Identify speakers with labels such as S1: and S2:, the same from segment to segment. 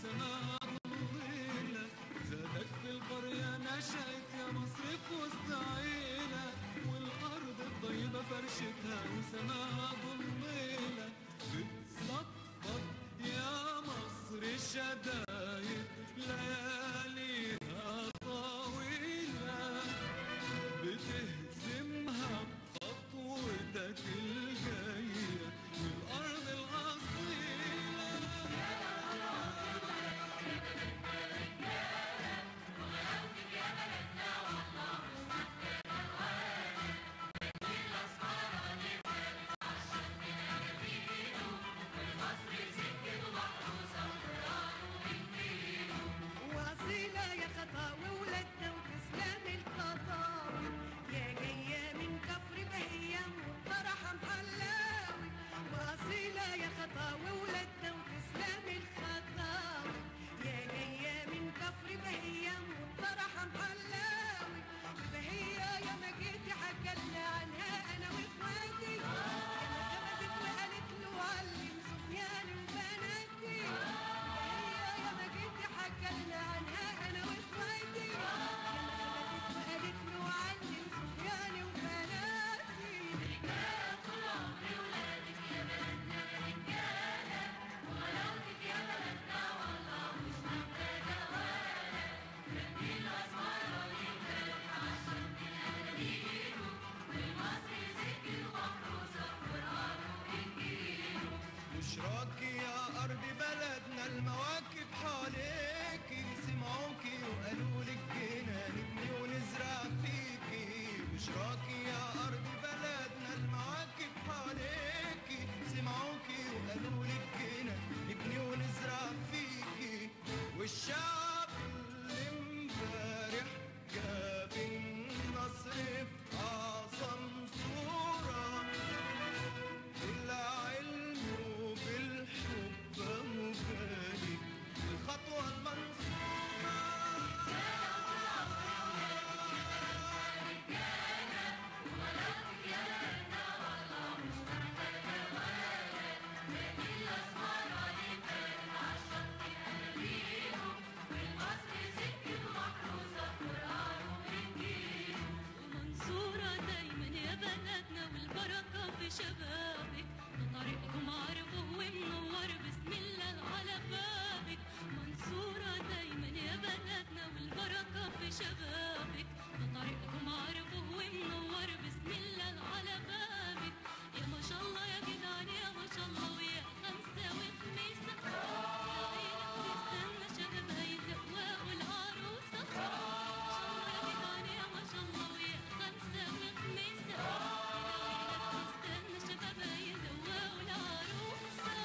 S1: وسناها ضليلة زادت في القرية نشأت يا مصر في وسط عيلة والأرض الطيبة فرشتها وسناها ضليلة بتصفط يا مصر شدايد لياليها طويلة بتهزمها بخطوتك الجاية والأرض الأصيلة
S2: واصيلة يا خطاوي ولادنا وتسلم الخطاوي يا جاية من كفر بهية وطرحة محلاوي واصيلة يا خطاوي ولادنا وتسلم الخطاوي يا جاية من كفر بهية وطرحة محلاوي بهية يا ما جيتي حكالنا عنها انا واخواتي يا ما ثبتت وقالت له علم صبياني وبناتي هي يا ما جيتي حكالنا عنها انا واخواتي يا ما ثبتت وقالت له علم صبياني وبناتي
S3: بشراكي يا أرض بلدنا المواكب حواليكي سمعوكي وقالوا لك جينا نبني ونزرع فيكي بشراكي يا أرض بلدنا المواكب حواليكي سمعوكي وقالوا لك جينا نبني ونزرع فيكي والشعب اللي امبارح جاب النصر في أعظم صورة بالعلم وبالحب مبالي الخطوة المنصورة
S4: ومنصورة دايما يا بلدنا والبركة في شبابك طريقكم عرفه ومنور بسم الله على بابك منصورة دايما يا بلدنا والبركة في شبابك طريقكم عرفه ومنور بسم الله على بابك يا ما شاء الله يا جدعان يا ما شاء الله ويا خمسة وخميسة يا عينك تستنى شبابها يزقوا العروسة ما شاء الله يا جدعان يا ما شاء الله ويا خمسة وخميسة يا عينك تستنى شبابها يزقوا العروسة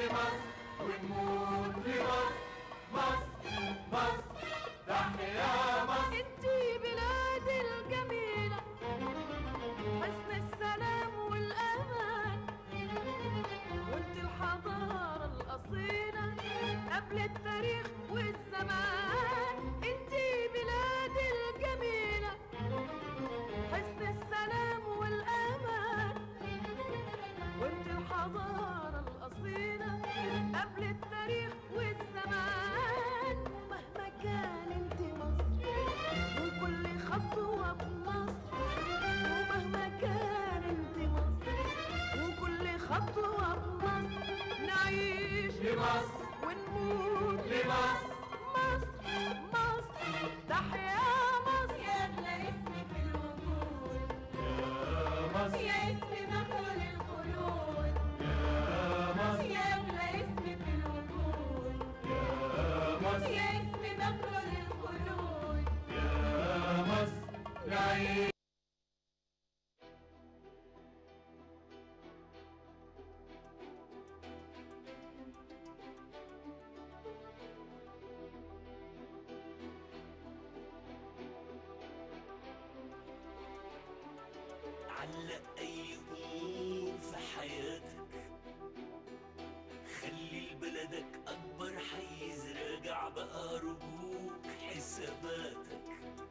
S3: لمصر ونموت لمصر مصر مصر تحيا مصر
S2: انتي بلادي الجميلة حسن السلام والأمان وانت الحضارة الأصيلة قبل التاريخ والزمان انتي بلادي الجميلة حسن السلام والأمان وانت الحضارة الأصيلة قبل التاريخ والزمان ومهما كان انت مصر وكل خطوة بمصر ومهما كان انت مصر وكل خطوة بمصر نعيش
S3: لمصر
S2: ونموت
S3: لمصر
S2: مصر مصر تحيا مصر يا اغلى اسم في الوجود
S3: يا مصر
S2: يا اسم مخلول الخلود
S3: يا مصر
S2: يا اغلى اسم في الوجود
S3: يا مصر
S2: يا اسم مخلول الخلود
S3: يا مصر نعيش
S5: علق أي أمور في حياتك خلي لبلدك أكبر حيز راجع بقى رجوك حساباتك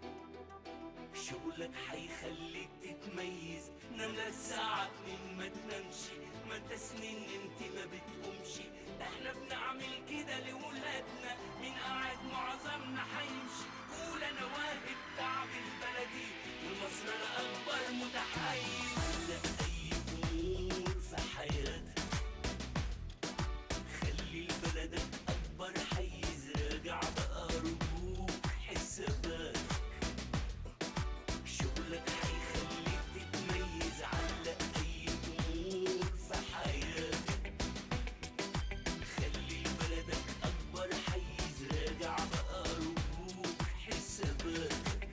S5: شغلك حيخليك تتميز نام للساعة اتنين ما تنامش ما انت سنين انت ما بتقومش احنا بنعمل كده لولادنا من قاعد معظمنا حيمشي قول انا واهب تعب البلدي ومصر انا اكبر متحيز علق اي امور في حياتك خلي لبلدك اكبر حيز راجع بقى رجوك حساباتك شغلك هيخليك تتميز علق اي امور في حياتك خلي بلدك اكبر حيز راجع بقى رجوك حساباتك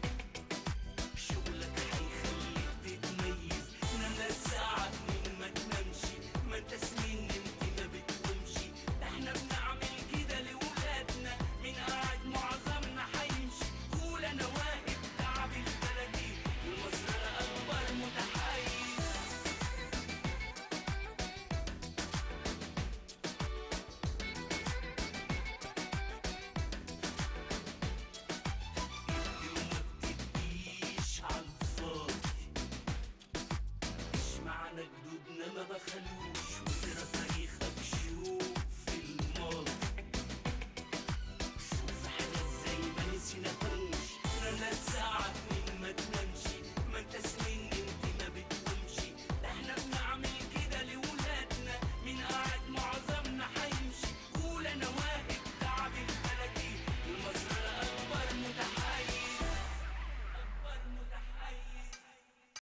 S5: شغلك هيخليك تتميز نام الساعة اتنين ما تنامش ما انت سنين انت ما بتقومش احنا بنعمل كده لولادنا من قاعد معظمنا حيمشي قول انا واهب تعب البلدي ومصر انا اكبر متحيز ادي وما بتديش عالفاضي اشمعنى جدودنا ما بخلوش